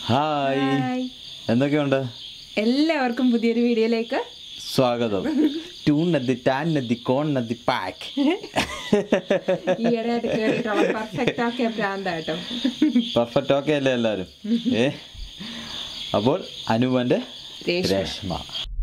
Hi hi. എന്തൊക്കെയുണ്ട് എല്ലാവർക്കും പുതിയൊരു വീഡിയോയിലേക്ക് സ്വാഗതം ട്യൂൺ നദി ടാൻ നദി കോൺ നദി പാക്ക് ഈയിടെ കേട്ടിട്ടുള്ള പെർഫെക്റ്റ് ആക്കിയ ഭ്രാന്താട്ടോ പെർഫെക്റ്റ് ഓക്കെ അല്ലേ എല്ലാവരും ഏ അപ്പോൾ അനുവന്റെ രേഷ്മ. രേഷ്മ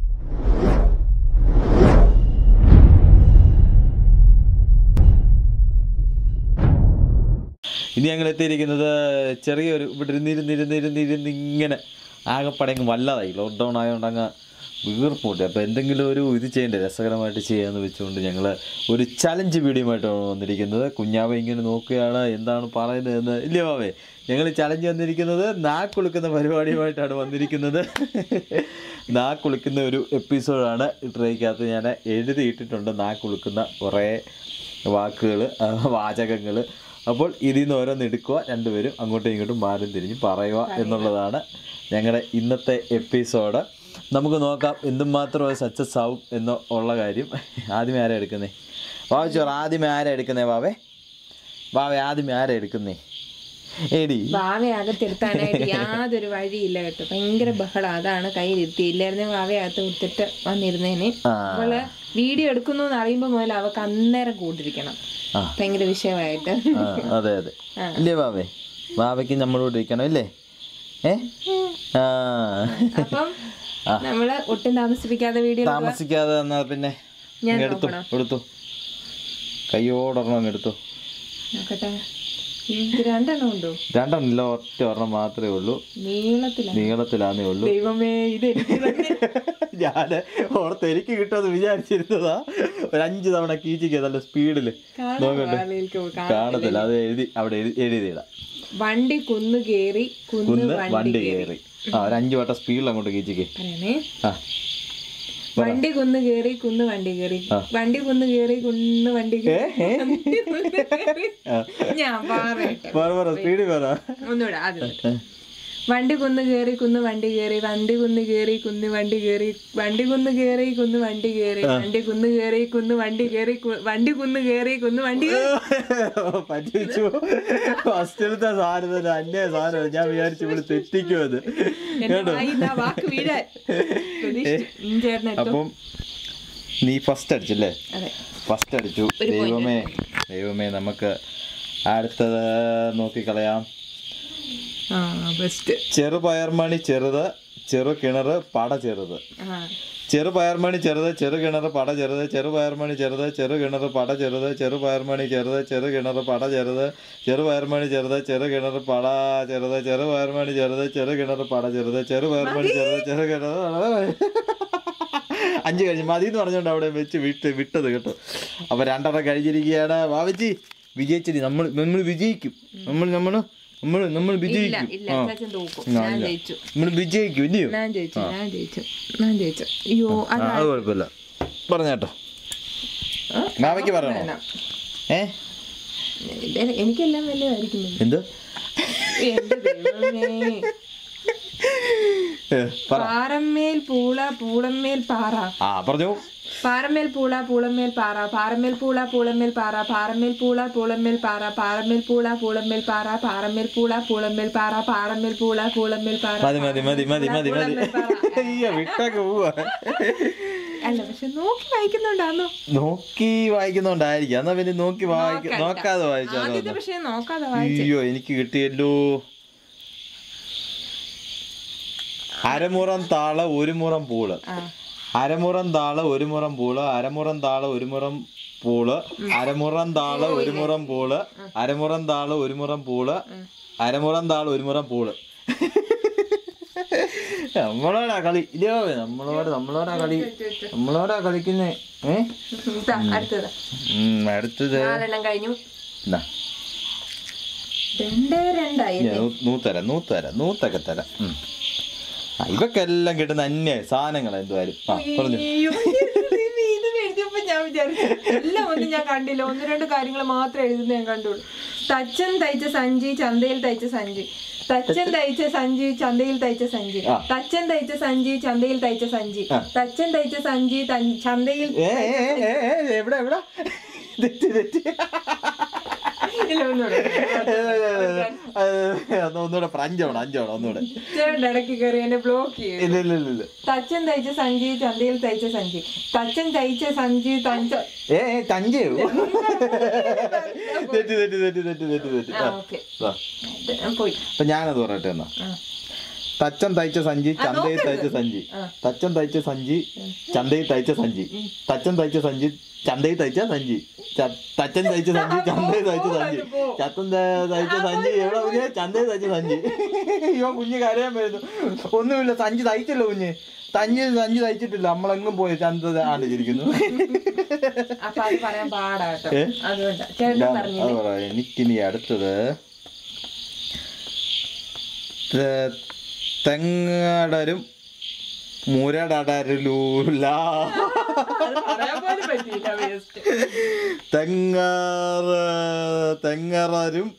ഇനി ഞങ്ങൾ എത്തിയിരിക്കുന്നത് ചെറിയൊരു ഇവിടെ ഇരുന്നിരുന്നിരുന്നിരുന്നിരുന്ന് ഇങ്ങനെ ആകെപ്പടങ്ങ് വല്ലാതായി ലോക്ക്ഡൗൺ ആയതുകൊണ്ട് അങ്ങ് വീർപ്പുണ്ട് അപ്പോൾ എന്തെങ്കിലും ഒരു ഇത് ചെയ്യണ്ടേ രസകരമായിട്ട് ചെയ്യാമെന്ന് വെച്ചുകൊണ്ട് ഞങ്ങൾ ഒരു ചലഞ്ച് വീഡിയോയുമായിട്ടാണ് വന്നിരിക്കുന്നത് കുഞ്ഞാവ ഇങ്ങനെ നോക്കുകയാണ് എന്താണ് പറയുന്നത് എന്ന് ഇല്ലേ മാവേ ഞങ്ങൾ ചലഞ്ച് വന്നിരിക്കുന്നത് നാക്കുളുക്കുന്ന പരിപാടിയുമായിട്ടാണ് വന്നിരിക്കുന്നത് നാക്കുളുക്കുന്ന ഒരു എപ്പിസോഡാണ് ട്രേക്കകത്ത് ഞാൻ എഴുതിയിട്ടിട്ടുണ്ട് നാക്കുളുക്കുന്ന കുറേ വാക്കുകൾ വാചകങ്ങൾ അപ്പോൾ ഇതിൽ നിന്ന് ഓരോന്ന് എടുക്കുക രണ്ടുപേരും അങ്ങോട്ടും ഇങ്ങോട്ടും മാറും തിരിഞ്ഞ് പറയുക എന്നുള്ളതാണ് ഞങ്ങളുടെ ഇന്നത്തെ എപ്പിസോഡ് നമുക്ക് നോക്കാം എന്തുമാത്രം അത് സക്സസ് ആവും എന്ന് ഉള്ള കാര്യം ആദ്യമേ ആരാ എടുക്കുന്നേ വാവ ചോറ് ആദ്യമേ ആരാ എടുക്കുന്നേ വാവേ വാവേ ആദ്യമേ ആരാ എടുക്കുന്നേ ഏടി വാവയെ അകത്തിരുത്താനായിട്ട് യാതൊരു വഴിയില്ല കേട്ടോ ഭയങ്കര ബഹളം അതാണ് കയ്യിലിരുത്തി ഇല്ലായിരുന്നു വാവയെ അകത്ത് കൊടുത്തിട്ട് വന്നിരുന്നേന് ആ അവള് വീഡിയോ എടുക്കുന്നു എന്ന് അറിയുമ്പോൾ മുതൽ അവൾക്ക് അന്നേരം കൂട്ടിരിക്കണം ആ. ഭയങ്കര വിഷയമായിട്ട് ആ അതെ അതെ ഇല്ലേ വാവേ വാവയ്ക്ക് നമ്മളോട് ഇരിക്കണം ഇല്ലേ ഏ ആ അപ്പം നമ്മള് ഒട്ടും താമസിപ്പിക്കാതെ വീഡിയോ താമസിക്കാതെ എന്നാ പിന്നെ ഞാൻ ഇങ്ങ് എടുത്തു നോക്കണോ? എടുത്തു കയ്യോടൊരെണ്ണം അങ്ങ് എടുത്തു നോക്കട്ടെ ഇത് രണ്ടെണ്ണം ഉണ്ടോ രണ്ടെണ്ണില്ല ഒറ്റ ഒരെണ്ണം മാത്രമേ ഉള്ളൂ നീളത്തിലാണ് നീളത്തിലാന്നേ ഉള്ളൂ ദൈവമേ ഇത് എനിക്ക് തന്നെ ഞാൻ ഓർത്ത് എനിക്ക് കിട്ടുമെന്ന് വിചാരിച്ചിരുന്നതാ ഒരു അഞ്ച് തവണ കീച്ചിക്ക് നല്ല സ്പീഡിൽ കാണാൻ നോക്കട്ടെ പാടില്ല, കാണാൻ കാണത്തില്ല അത് എഴുതി അവിടെ എഴുതി എഴുതിയിടാം വണ്ടി കുന്ന് കേറി കുന്ന് കുന്ന് വണ്ടി വണ്ടി കേറി കയറി ആ ഒരു അഞ്ച് വട്ടം സ്പീഡിൽ അങ്ങോട്ട് കീച്ചിക്ക് പറയണേ ആ വണ്ടി കുന്ന് കേറി കുന്ന് വണ്ടി കേറി വണ്ടി കുന്ന് കേറി കുന്ന് വണ്ടി കേറി വണ്ടി കുന്ന് കേറി. ഞാൻ പറയട്ടെ പറ പറ സ്പീഡിൽ പറ ഒന്നുകൂടെ ആദ്യം വണ്ടി കുന്ന് കേറി കുന്ന് വണ്ടി കേറി വണ്ടി കുന്ന് കേറി കുന്ന് വണ്ടി കേറി വണ്ടി കുന്ന് കേറി കുന്ന് വണ്ടി കേറി വണ്ടി കുന്ന് കേറി കുന്ന് വണ്ടി കേറി കു- വണ്ടി കുന്ന് കേറി കുന്ന് വണ്ടി കേറി പറ്റിച്ചു ഫസ്റ്റിലത്തെ സാധനം തന്നെ അന്യ സാധനം ഞാൻ വിചാരിച്ചു ഇവിടെ തെറ്റിക്കുമത് എന്റെ വായിന്ന് ആ വാക്ക് വീഴാൻ പ്രതീക്ഷിച്ചു. ഉം, ചേട്ടൻ എടുത്തോ. അപ്പം നീ ഫസ്റ്റ് അടിച്ചല്ലേ അതെ ഫസ്റ്റ് അടിച്ചു ദൈവമേ ദൈവമേ നമുക്ക് അടുത്തത് നോക്കിക്കളയാം ആ ബെസ്റ്റ് ചെറുപയർമണി ചെറുത് ചെറു കിണറ് പട ചെറുത് ആ ചെറുപയർമണി ചെറുത് ചെറു കിണറ് പട ചെറുത് ചെറുപയർമണി ചെറുത് ചെറു കിണറ് പട ചെറുത് ചെറുപയർമണി ചെറുത് ചെറു കിണറ് പട ചെറുത് ചെറുപയർമണി ചെറുത് ചെറു കിണറ് പട ചെറുത് ചെറുപയർമണി ചെറുത് ചെറു കിണറ് പട ചെറുത് ചെറുപയർമണി ചെറുത് ചെറു കിണറ് അഞ്ച് കഴിഞ്ഞ് മതി എന്ന് പറഞ്ഞുകൊണ്ട് അവിടെ വെച്ച് വിട്ട് വിട്ടത് കേട്ടോ അപ്പൊ രണ്ടെണ്ണം കഴിഞ്ഞിരിക്കുകയാണ് വാവച്ചി വിജയിച്ചിരി നമ്മൾ നമ്മൾ വിജയിക്കും നമ്മൾ നമ്മൾ നമ്മൾ നമ്മൾ ഇല്ല വിജയിക്കും ഇല്ല ആ ചാച്ചൻ തോക്കും ആ, ഞാൻ ഇല്ല. ജയിച്ചു നമ്മൾ വിജയിക്കും ഇല്ലയോ ഞാൻ ജയിച്ചു ഞാൻ ജയിച്ചു ഞാൻ ജയിച്ചു അയ്യോ ആ, അത് അത് കുഴപ്പമില്ല പറഞ്ഞേട്ടോ ആ, മാവയ്ക്ക് പറയണോ വേണം. ഏ ഇത് എനിക്കെല്ലാം വല്ലതായിരിക്കും എന്ത് എന്റെ ദൈവമേ ഏ, പറ പാറമ്മേൽ പൂള പൂളമ്മേൽ പാറ ആ പറഞ്ഞു പാറമേൽ പൂള പൂളമ്മേൽ പാറ പാറമേൽ പൂള പൂളമ്മേൽ പാറ പാറമേൽ പൂള പൂളമ്മേൽ പാറ പാറമേൽ പൂള പൂളമ്മേൽ പാറ പാറമേൽ പൂള പൂളമ്മേൽ പാറ പാറമേൽ പൂള പൂളമ്മേൽ പാറ മതി മതി മതി മതി മതി മതി പൂളമ്മേൽ പാറ. അയ്യ വിട്ടൊക്കെ പോവാ അല്ല പക്ഷെ നോക്കി വായിക്കുന്നുണ്ടാന്നോ നോക്കി വായിക്കുന്നുണ്ടായിരിക്കും എന്നാ പിന്നെ നോക്കി വായിക്ക നോക്കാതെ വായിച്ചാലോ ആദ്യത്തെ പക്ഷെ നോക്കാതെ വായിച്ചു അയ്യോ എനിക്ക് കിട്ടിയല്ലോ അരമുറം താള ഒരു മുറം പൂള് ആ അരമുറം താള ഒരു മുറം പൂള് അരമുറം താള ഒരു മുറം പൂള് അരമുറം താള ഒരു മുറം പൂള് അരമുറം താള ഒരു മുറം പൂള് അരമുറം താള ഒരു മുറം പൂള് നമ്മളോടാ കളി ഇല്ലയോ നമ്മളോട് നമ്മളോടാ കളി നമ്മളോടാ കളിക്കുന്നേ ഏ ഇതാ, അടുത്തത് ഉം, അടുത്തത് നാലെണ്ണം കഴിഞ്ഞു എന്നാ രണ്ട് രണ്ടായി ഞാൻ നൂ- നൂത്തരാം നൂത്തരാം നൂത്തൊക്കെ തരാം ഉം. ആ, ഇവക്കെല്ലാം കിട്ടുന്ന അന്യ സാധനങ്ങൾ എന്തുവായാലും ആ പറഞ്ഞു അയ്യോ, ഇത് എഴുതിയപ്പോ ഞാൻ വിചാരിച്ചു എല്ലാം ഒന്നും ഞാൻ കണ്ടില്ല ഒന്ന് രണ്ട് കാര്യങ്ങൾ മാത്രം എഴുതുന്ന ഞാൻ കണ്ടുള്ളൂ തച്ചൻ തയ്ച്ച സഞ്ചി ചന്തയിൽ തയ്ച്ച സഞ്ചി തച്ചൻ തയ്ച്ച സഞ്ചി ചന്തയിൽ തയ്ച്ച സഞ്ചി ആ. തച്ചൻ തയ്ച്ച സഞ്ചി ചന്തയിൽ തയ്ച്ച സഞ്ചി ആ. തച്ചൻ തയ്ച്ച സഞ്ചി തൻ- ചന്തയിൽ ഏ ഏ, ഏ, ഏ, എവിടെ എവിടെ തെറ്റ് തെറ്റ് ഇല്ല, ഒന്നുകൂടെ. അത് ഒന്നുകൂടെ പറ, അഞ്ചോണം അഞ്ചോണം ഒന്നുകൂടെ ചേട്ടൻ ഇടയ്ക്ക് കയറി എന്നെ ബ്ലോക്ക് ചെയ്യും ഇല്ല ഇല്ല ഇല്ല ഇല്ല തച്ചൻ തയ്ച്ച സഞ്ചി ചന്തയിൽ തയ്ച്ച സഞ്ചി തച്ചൻ തയ്ച്ച സഞ്ചി തഞ്ച ഏ ഏ, തഞ്ചയോ തെറ്റി തെറ്റി തെറ്റി തെറ്റി തെറ്റി തെറ്റി ആ ആ, ഓക്കെ ദാ. പോയി അപ്പൊ ഞാനത് പറയട്ടെ എന്നാ ആ. തച്ചൻ തയ്ച്ച സഞ്ചി ചന്തയിൽ തയ്ച്ച സഞ്ചി ആ. തച്ചൻ തയ്ച്ച സഞ്ചി ചന്തയിൽ തയ്ച്ച സഞ്ചി തച്ചൻ തയ്ച്ച സഞ്ചി ചന്തയിൽ തയ്ച്ച സഞ്ചി ച- തച്ചൻ തയ്ച്ച സഞ്ചി ചന്തയിൽ തയ്ച്ച സഞ്ചി ചത്തൻ ത- തയ്ച്ച സഞ്ചി എവിടെ കുഞ്ഞ് ചന്തയിൽ തയ്ച്ച സഞ്ചി അയ്യോ കുഞ്ഞ് കരയാൻ വരുന്നു ഒന്നുമില്ല സഞ്ചി തയ്ച്ചല്ലോ കുഞ്ഞ് തഞ്ചി സഞ്ചി തയ്ച്ചിട്ടില്ല നമ്മളെങ്ങും പോയി ചന്ത ആണ്ടിരിക്കുന്നു അപ്പൊ അത് പറയാൻ പാടാട്ടോ ഏ? അതുകൊണ്ടാ ചേട്ടൻ പറഞ്ഞു അത് പറയാം എനിക്കിനി അടുത്തത് തെ- തെങ്ങടരും മുരടരലൂല അത് പറയാൻ പോലും പറ്റിയില്ല വേസ്റ്റ് തെങ്ങറ തെങ്ങറരും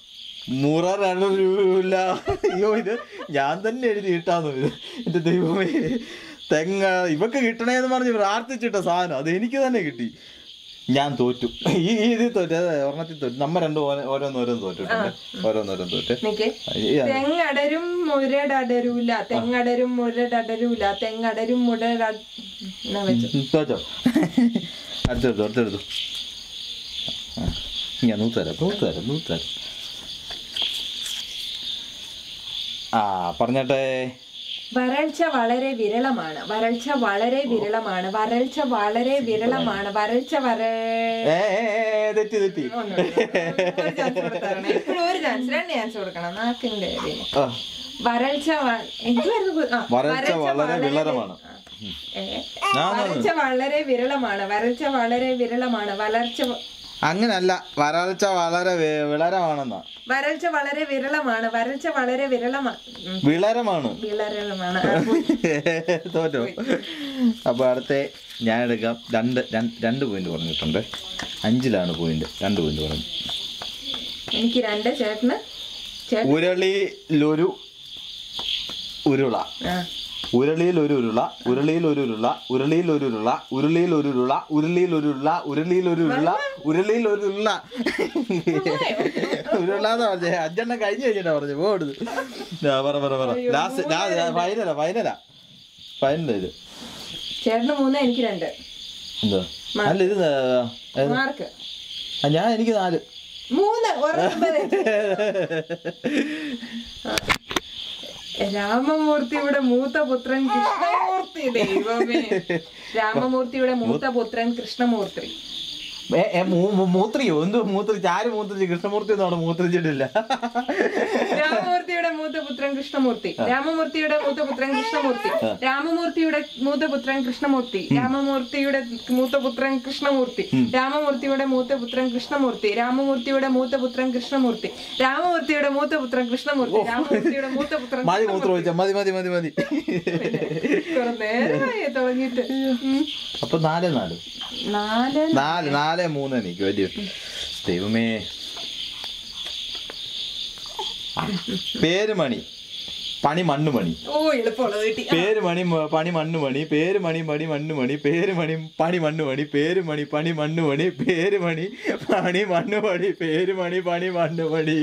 മുറരലൂല അയ്യോ ഇത് ഞാൻ തന്നെ എഴുതി ഇട്ടാന്നു ഇത് എന്റെ ദൈവമേ തെങ്ങ ഇവക്ക് കിട്ടണേന്ന് പറഞ്ഞ് പ്രാർത്ഥിച്ചിട്ട സാധനം അത് എനിക്ക് തന്നെ കിട്ടി ഞാൻ തോറ്റു ഈ ഈ ഇതിൽ തോറ്റു അതെ ഒരെണ്ണത്തിൽ തോറ്റു നമ്മ രണ്ടും ഓരോ- ഓരോന്നോരോന്ന് തോറ്റിട്ടുണ്ട് ഓരോന്നോരോന്ന് തോറ്റ് നിക്ക് ഈ- തെങ്ങടരും മുരടടരൂല തെങ്ങടരും മുരടടരൂല തെങ്ങടരും മുരട എന്നാ വെച്ചു ഉം, തോറ്റോ അടുത്തെടുത്തു അടുത്തെടുത്തു ആ, ഞാൻ നൂത്തരാം നൂത്തരാം നൂത്തരാം ആ പറഞ്ഞട്ടെ വരൾച്ച വളരെ വിരളമാണ് വരൾച്ച വളരെ വിരളമാണ് വരൾച്ച വളരെ വിരളമാണ് വരൾച്ച വര ഏ ഏ, ഏ, തെറ്റി തെറ്റി ഒരു ചാൻസ് കൊടുത്തരണം എപ്പോഴും ഒരു ചാൻസ് രണ്ട് ചാൻസ് കൊടുക്കണം നാക്കിന്റെ ഇതിന്. ആ, വരൾച്ച വ- എന്തുവായിരുന്നു ഗു- ആ, വരൾച്ച വളരെ വിളരമാണ്. ഏ, ആ, വരൾച്ച വളരെ വിരളമാണ് വരൾച്ച വളരെ വിരളമാണ് വരൾച്ച വ- അങ്ങനല്ല വരൾച്ച വളരെ വി- വിളരമാണെന്നാ വരൾച്ച വളരെ വിരളമാണ് വരൾച്ച വളരെ വിരളമാണ് ഉം, വിളരമാണ് വിരളമാണ് ആ, പോയി. തോറ്റോ അപ്പൊ അടുത്ത ഞാൻ എടുക്കാം രണ്ട് രണ്ട് രണ്ട് പോയിന്റ് പറഞ്ഞിട്ടുണ്ട് അഞ്ചിലാണ് പോയിന്റ് രണ്ട് പോയിന്റ് പറഞ്ഞു എനിക്ക് രണ്ട് ചേട്ടന് ചേട്ടൻ ഉരുളിയിലൊരു ഉരുള ആ ഉരുളിയിൽ ഒരു ഉരുള ഉരുളിയിൽ ഒരു ഉരുള ഉരുളിയിൽ ഒരു ഉരുള ഉരുളിയിൽ ഒരു ഉരുള ഉരുളിയിൽ ഒരു ഉരുള ഉരുളിയിൽ ഒരു ഉരുള ഉരുളിയിൽ ഒരു ഉരുള ഉരുളാന്ന് പറഞ്ഞേ അഞ്ചെണ്ണം കഴിഞ്ഞ് കഴിഞ്ഞിട്ടാ പറഞ്ഞു പോടുത് പറ പറ പറ ലാസ്റ്റ് ഫൈനലാ ഫൈനലാ ഫൈനലാ ഇത് ചേട്ടന് മൂന്ന് എനിക്ക് രണ്ട് എന്തോ അല്ല ഇത് ഏ, മാർക്ക് ആ, ഞാൻ എനിക്ക് നാല് മൂന്ന് ഒരെണ്ണം വരെ. ആ. രാമമൂർത്തിയുടെ മൂത്ത പുത്രൻ കൃഷ്ണമൂർത്തി ദൈവമേ രാമമൂർത്തിയുടെ മൂത്ത പുത്രൻ കൃഷ്ണമൂർത്തി ഏ, ഏ, മൂ- മൂ- മൂത്രിയോ എന്തോ മൂത്രിച്ച് ആര് മൂത്രിച്ച് കൃഷ്ണമൂർത്തി ഒന്നും അവിടെ മൂത്രിച്ചിട്ടില്ല രാമമൂർത്തിയുടെ മൂത്ത പുത്രൻ കൃഷ്ണമൂർത്തി രാമമൂർത്തിയുടെ മൂത്ത പുത്രൻ കൃഷ്ണമൂർത്തി രാമമൂർത്തിയുടെ മൂത്ത പുത്രൻ കൃഷ്ണമൂർത്തി രാമമൂർത്തിയുടെ മൂത്ത പുത്രൻ കൃഷ്ണമൂർത്തി രാമമൂർത്തിയുടെ മൂത്ത പുത്രൻ കൃഷ്ണമൂർത്തി രാമമൂർത്തിയുടെ മൂത്ത പുത്രൻ കൃഷ്ണമൂർത്തി രാമമൂർത്തിയുടെ മൂത്ത പുത്രൻ കൃഷ്ണമൂർത്തി രാമമൂർത്തിയുടെ മൂത്ത പുത്രൻ മതി മൂത്രം ഒഴിച്ചാ മതി മതി മതി മതി കുറെ നേരമായി തുടങ്ങിയിട്ട് ഉം. അപ്പൊ നാല് നാല് നാല് നാല് നാല് മൂന്ന് എനിക്ക് വലിയ ദൈവമേ ആ, പേര് മണി പണി മണ്ണ് മണി ഓ എളുപ്പമുള്ളത് കിട്ടി പേര് മണി മ- പണി മണ്ണ് മണി പേര് മണി മണി മണ്ണ് മണി പേര് മണി പണി മണ്ണ് മണി പേര് മണി പണി മണ്ണ് മണി പേര് മണി പണി മണ്ണ് മണി പേര് മണി പണി മണ്ണ് മണി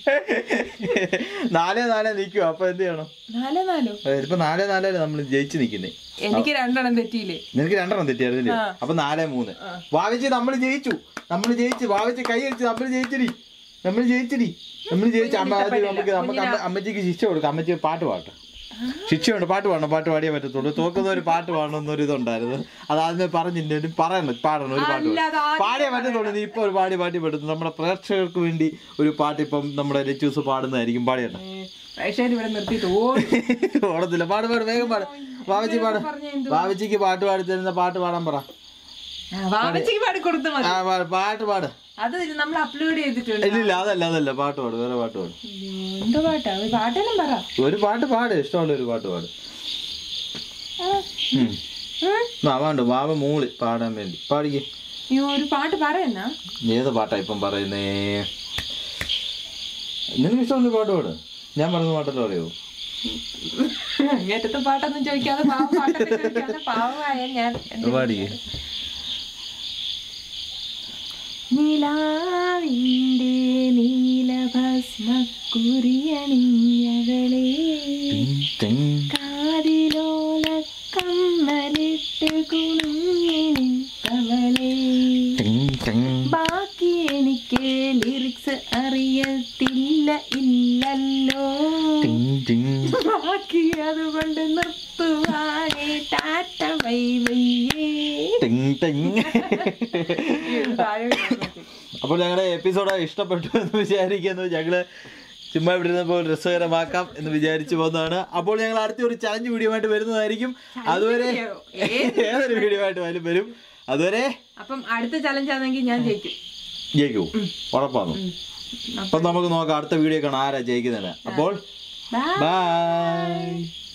നാലേ നാലേ നിൽക്കുക അപ്പൊ എന്ത് ചെയ്യണം നാല് നാലോ ഇപ്പൊ നാലേ നാലേ നമ്മൾ ജയിച്ച് നിൽക്കുന്നേ എനിക്ക് രണ്ടെണ്ണം തെറ്റിയില്ലേ നിനക്ക് രണ്ടെണ്ണം തെറ്റിയായിരുന്നില്ലേ അപ്പൊ നാലേ മൂന്ന് ഭാവിച്ച് നമ്മൾ ജയിച്ചു നമ്മൾ ജയിച്ചു ഭാവിച്ച് കൈ അടിച്ച് നമ്മൾ ജയിച്ചിടി നമ്മൾ ജയിച്ചിടി നമ്മൾ ജയിച്ചു അമ്മ അത് നമുക്ക് നമുക്ക് അമ്മ- അമ്മച്ചിക്ക് ശിക്ഷ കൊടുക്കാം അമ്മച്ചി പാട്ട് പാട്ട് ശിക്ഷയുണ്ട് പാട്ട് പാടണം പാട്ട് പാടിയേ പറ്റത്തുള്ളൂ തോക്കുന്ന ഒരു പാട്ട് പാടണം എന്നൊരു ഇതുണ്ടായിരുന്നു അത് ആദ്യമേ പറഞ്ഞില്ല പറയണം പാടണം ഒരു പാട്ട് പാടണം. അല്ലാതെ ആദ്യം പാടിയേ പറ്റത്തുള്ളൂ നീ ഇപ്പൊ ഒരു പാടി പാട്ടി പറ്റുന്നു നമ്മുടെ പ്രേക്ഷകർക്ക് വേണ്ടി ഒരു പാട്ട് ഇപ്പം നമ്മുടെ ലച്ചൂസ് പാടുന്നതായിരിക്കും പാടിയണ്ട പ്രേക്ഷകർ ഇവിടെ നിർത്തിയിട്ട് ഓടി ഓടത്തില്ല പാട് പാട് വേഗം പാട് ബാബച്ചി പാട് പറഞ്ഞ എന്തു ബാബച്ചിക്ക് പാട്ട് പാടി തരുന്ന പാട്ട് പാടാൻ പറ വാമച്ചിക്ക് പാടി കൊടുത്തു മതി ആ പാട്, പാട്ട് പാട് അത് നമ്മൾ അപ്ലോഡ് ചെയ്തിട്ടുണ്ട് ഇല്ല ഇല്ല അതല്ല അതല്ല പാട്ട് പാട് വേറെ പാട്ട് പാട് എന്തോ പാട്ടാ ഒരു പാട്ടെല്ലാം പറ ഒരു പാട്ട് പാട് ഇഷ്ടമുള്ള ഒരു പാട്ട് പാട് ഉം. ഉം. ആ വേണ്ട ബാബ മൂളി പാടാൻ വേണ്ടി പാടിക്ക് അയ്യോ ഒരു പാട്ട് പറയുന്ന ഏത് പാട്ടാ ഇപ്പം പറയുന്നേ നിനക്ക് ഇഷ്ടമുള്ള പാട്ട് പാട് ഞാൻ പറയുന്ന പാട്ടല്ലോ അറിയോ അങ്ങേറ്റത്തെ പാട്ടൊന്നും ചോദിക്കാതെ പാവം പാട്ടൊക്കെ ചോദിക്കാതെ പാവമായ ഞാൻ എന്ത് പാടിക്ക് നിലാവിൻ്റെ നീലഭസ്മക്കുറിയണിഞ്ഞവളെ കാതിലോല കമ്മലിട്ട് കുണുങ്ങിനിന്നവളെ ബാക്കി എനിക്ക് ലിറിക്സ് അറിയത്തില്ല ഇല്ലല്ലോ ബാക്കി അതുകൊണ്ട് നിർത്തുവാനേ ടാറ്റ ബൈ ബൈയേ അപ്പോൾ ഞങ്ങളുടെ എപ്പിസോഡ് ഇഷ്ടപ്പെട്ടു എന്ന് വിചാരിക്കുന്നു ഞങ്ങള് ചുമ്മാ ഇവിടെ ഇരുന്നപ്പോൾ രസകരമാക്കാം എന്ന് വിചാരിച്ചു പോകുന്നതാണ് അപ്പോൾ ഞങ്ങൾ അടുത്ത ഒരു ചലഞ്ച് വീഡിയോ ആയിട്ട് വരുന്നതായിരിക്കും അതുവരെ ഏതൊരു വീഡിയോ ആയിട്ട് വരും വരും അതുവരെ അപ്പം അടുത്ത ചലഞ്ച് ആണെങ്കിൽ ഞാൻ ജയിക്കും ജയിക്കൂ ഉറപ്പാണ് അപ്പൊ നമുക്ക് നോക്കാം അടുത്ത വീഡിയോ കാണാം ആരാ ജയിക്കുന്നതിന് അപ്പോൾ ബൈ ബൈ